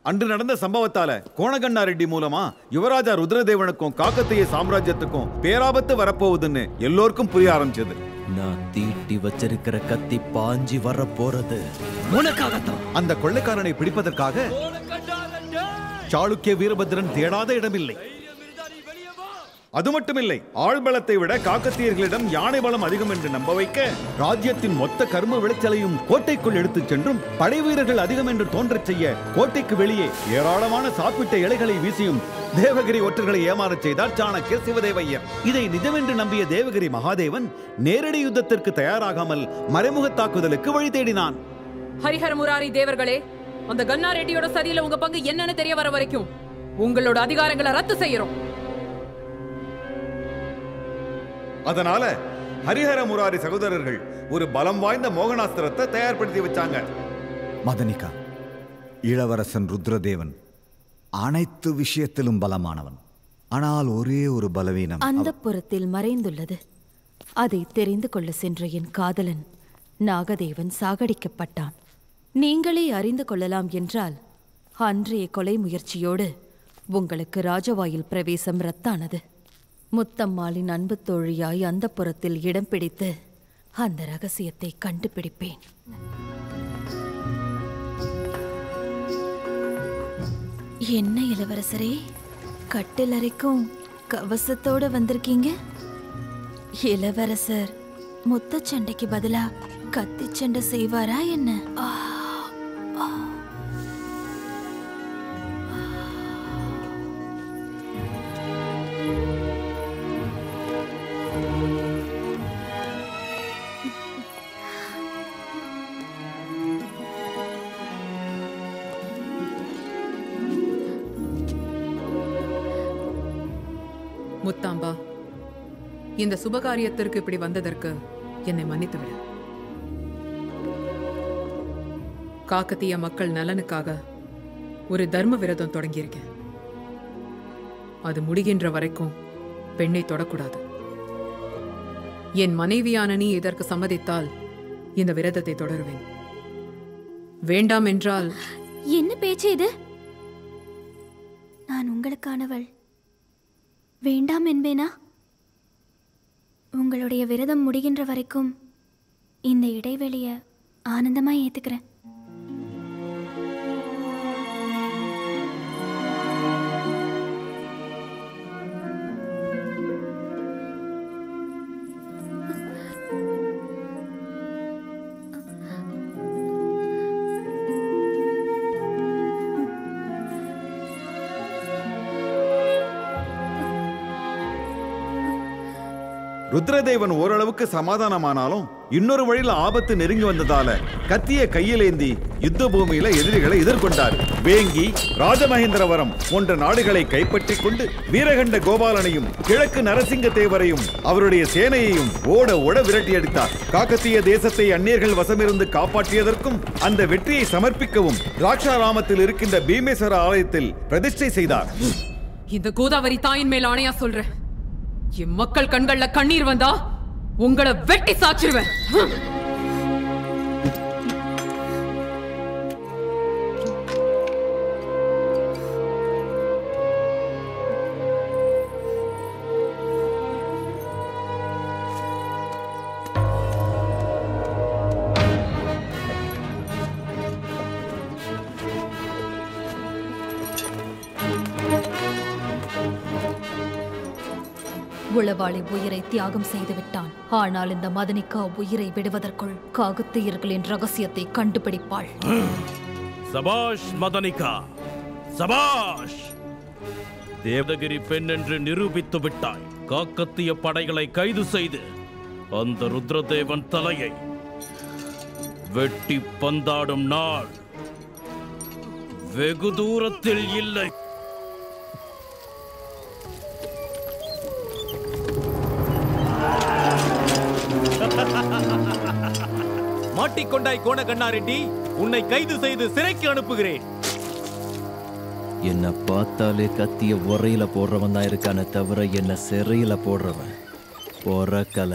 அன்று நடந்த சம்பவத்தால கோணகண்ணா ரெட்டி மூலமா யுவராஜா ருத்ரதேவனுக்கும் காக்கத்திய சாம்ராஜ்யத்துக்கும் பேராபத்து வரப்போகுதுன்னு எல்லோருக்கும் புரிய ஆரம்பிச்சது நான் தீட்டி வச்சிருக்கிற கத்தி பாஞ்சி வர போறது உனக்காகத்தான் அந்த கொள்ளைக்காரனை பிடிப்பதற்காக சாளுக்கிய வீரபத்ரன் தேடாத இடமில்லை அது மட்டுமில்லை ஆள்பலத்தை விட காக்கத்தியர்களிடம் யானை பலம் அதிகம் என்று நம்ப வைக்க ராஜ்யத்தின் மொத்த கர்ம விளைச்சலையும் கோட்டைக்குள் எடுத்துச் சென்றும் படை வீரர்கள் அதிகம் என்று தோன்றச் செய்ய கோட்டைக்கு வெளியே ஏராளமான சாப்பிட்ட இலைகளை வீசியும் தேவகிரி ஒற்றர்களை ஏமாறச் செய்தார் சாணக்கியர் சிவதேவையர் இதை நிஜமென்று நம்பிய தேவகிரி மகாதேவன் நேரடி யுத்தத்திற்கு தயாராகாமல் மறைமுக தாக்குதலுக்கு வழி தேடினான் ஹரிஹர முராரி தேவர்களே அந்த கன்னா ரெட்டியோட சதியில உங்க பங்கு என்னன்னு தெரிய வர வரைக்கும் உங்களோட அதிகாரங்களை ரத்து செய்யறோம் அதனால ஹரிஹர முராரி சகோதரர்கள் ஒரு பலம் வாய்ந்த மோகனாஸ்திரத்தை தயார்படுத்தி வச்சாங்க மதனிகா இளவரசன் ருத்ரதேவன் அனைத்து விஷயத்திலும் பலமானவன் ஆனால் ஒரே ஒரு பலவீனம் அந்த புறத்தில் மறைந்துள்ளது அதை தெரிந்து கொள்ள சென்ற என் காதலன் நாகதேவன் சாகடிக்கப்பட்டான் நீங்களே அறிந்து கொள்ளலாம் என்றால் அன்றைய கொலை முயற்சியோடு உங்களுக்கு ராஜவாயில் பிரவேசம் ரத்தானது முத்தம்மாளின் அன்பு தோழியாய் அந்த புறத்தில் இடம் பிடித்து அந்த ரகசியத்தை கண்டுபிடிப்பேன் என்ன இளவரசரே கட்டில் அறைக்கும் கவசத்தோட வந்திருக்கீங்க இளவரசர் முத்த சண்டைக்கு பதிலா கத்தி சண்டை செய்வாரா என்ன ஆ, ஆ. முத்தாம்பா இந்த சுபகாரியத்திற்கு இப்படி வந்ததற்கு என்னை மன்னித்து விடு காக்கத்திய மக்கள் நலனுக்காக ஒரு தர்ம விரதம் தொடங்கியிருக்கேன் அது முடிகின்ற வரைக்கும் பெண்ணை தொடக்கூடாது என் மனைவியான நீ இதற்கு சம்மதித்தால் இந்த விரதத்தை தொடருவேன் வேண்டாம் என்றால் என்ன பேச்சு இது நான் உங்களுக்கானவள் வேண்டாம் என்பேனா உங்களுடைய விரதம் முடிகின்ற வரைக்கும் இந்த இடைவெளிய ஆனந்தமா ஏத்துக்கிறேன் ருத்ரதேவன் ஓரளவுக்கு சமாதானமானாலும் இன்னொரு வழியில ஆபத்து நெருங்கி வந்ததால கத்திய கையிலேந்தி யுத்த பூமியில எதிரிகளை எதிர்கொண்டார் வேங்கி ராஜமகேந்திரவரம் போன்ற நாடுகளை கைப்பற்றிக் கொண்டு வீரகண்ட கோபாலனையும் கிழக்கு நரசிங்க தேவரையும் அவருடைய சேனையையும் ஓட ஓட விரட்டி அடித்தார் காக்கத்திய தேசத்தை அந்நியர்கள் வசமிருந்து காப்பாற்றியதற்கும் அந்த வெற்றியை சமர்ப்பிக்கவும் திராட்சாராமத்தில் இருக்கின்ற பீமேஸ்வர ஆலயத்தில் பிரதிஷ்டை செய்தார் இந்த கோதாவரி தாயின் மேல் ஆணையா சொல்றேன் என் மக்கள் கண்கள்ல கண்ணீர் வந்தா உங்களை வெட்டி சாச்சிருவேன் ஹம். உளவாளி உயிரை தியாகம் செய்து விட்டான் ஆனால் இந்த மதனிகா உயிரை விடுவதற்குள் காகத்தியர்களின் ரகசியத்தை கண்டுபிடிப்பாள் சபாஷ் மதனிகா சபாஷ் தேவகிரி பெண் என்று நிரூபித்து விட்டாய் காக்கத்திய படைகளை கைது செய்து அந்த ருத்ரதேவன் தலையை வெட்டி பந்தாடும் நாள் வெகு தூரத்தில் இல்லை மாட்டிக்கொண்டாய் கோணகண்ணா ரெட்டி உன்னை கைது செய்து சிறைக்கு அனுப்புகிறேன் என்ன பார்த்தாலே கத்திய உரையில போடுறவன் தான் இருக்கானே தவிர என்ன சிறையில போடுறவன் பொறக்கல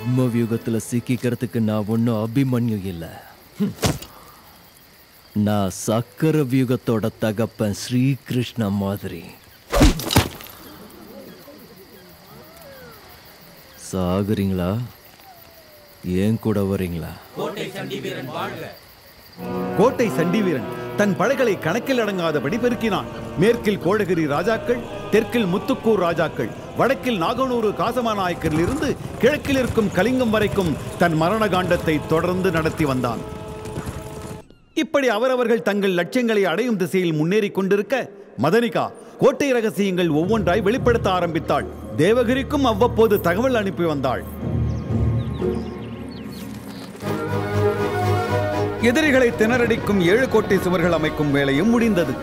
பத்ம வியூகத்துல சிக்கிக்கிறதுக்கு நான் ஒன்றும் அபிமன்யு இல்லை ஹம். நான் சக்கர வியூகத்தோட தகப்பன் ஸ்ரீகிருஷ்ண மாதிரி சாகுறீங்களா ஏன் கூட வரீங்களா கோட்டை சண்டி வீரன் தன் படைகளை கணக்கில் அடங்காதபடி பெருக்கினான் மேற்கில் கோழகிரி ராஜாக்கள் தெற்கில் முத்துக்கூர் ராஜாக்கள் வடக்கில் நாகனூறு காசமாநாயக்கரில் இருந்து கிழக்கில் இருக்கும் கலிங்கம் வரைக்கும் தன் மரண காண்டத்தை தொடர்ந்து நடத்தி வந்தான் இப்படி அவரவர்கள் தங்கள் லட்சியங்களை அடையும் திசையில் முன்னேறிக் கொண்டிருக்க மதனிகா கோட்டை ரகசியங்கள் ஒவ்வொன்றாய் வெளிப்படுத்த ஆரம்பித்தாள் தேவகிரிக்கும் அவ்வப்போது தகவல் அனுப்பி வந்தாள் எதிரிகளை திணறடிக்கும் ஏழு கோட்டை சுவர்கள் அமைக்கும் வேலையும் முடிந்தது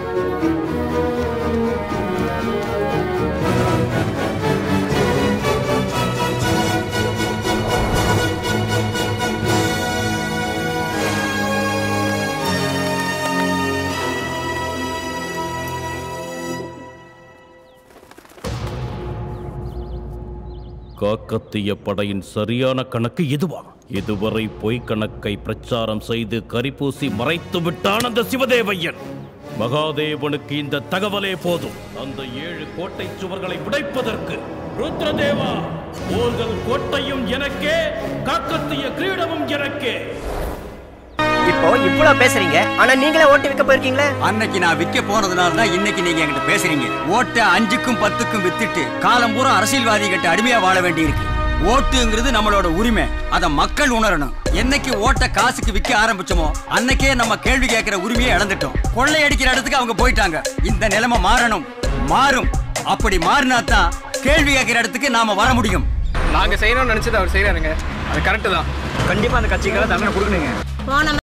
காக்கத்திய படையின் சரியான கணக்கு இதுவா இதுவரை பொய் கணக்கை பிரச்சாரம் செய்து கரிபூசி மறைத்து விட்டான் அந்த சிவதேவையன் மகாதேவனுக்கு இந்த தகவலே போதும் அந்த ஏழு கோட்டை சுவர்களை உடைப்பதற்கு ருத்ரதேவா ஓர்கள் கோட்டையும் எனக்கே காக்கத்திய கிரீடமும் எனக்கே இப்போ இவ்வளவு பேசுறீங்க ஆனா நீங்களே ஓட்டு விற்க போயிருக்கீங்களே அன்னைக்கு நான் விற்க போனதுனால தான் இன்னைக்கு நீங்க என்கிட்ட பேசுறீங்க ஓட்டை அஞ்சுக்கும் பத்துக்கும் வித்துட்டு காலம் பூரா அரசியல்வாதி கிட்ட அடிமையா வாழ வேண்டியிருக்கு ஓட்டுங்கிறது நம்மளோட உரிமை அத மக்கள் உணரணும் என்னைக்கு ஓட்ட காசுக்கு விற்க ஆரம்பிச்சோமோ அன்னைக்கே நம்ம கேள்வி கேட்கிற உரிமையை இழந்துட்டோம் கொள்ளையடிக்கிற இடத்துக்கு அவங்க போயிட்டாங்க இந்த நிலைமை மாறணும் மாறும் அப்படி மாறினா தான் கேள்வி கேட்கிற இடத்துக்கு நாம வர முடியும் நாங்க செய்யணும்னு நினைச்சது அவர் செய்யறாருங்க அது கரெக்ட் தான் கண்டிப்பா அந்த கட்சிக்காக தண்டனை கொடுக்கணுங்க போன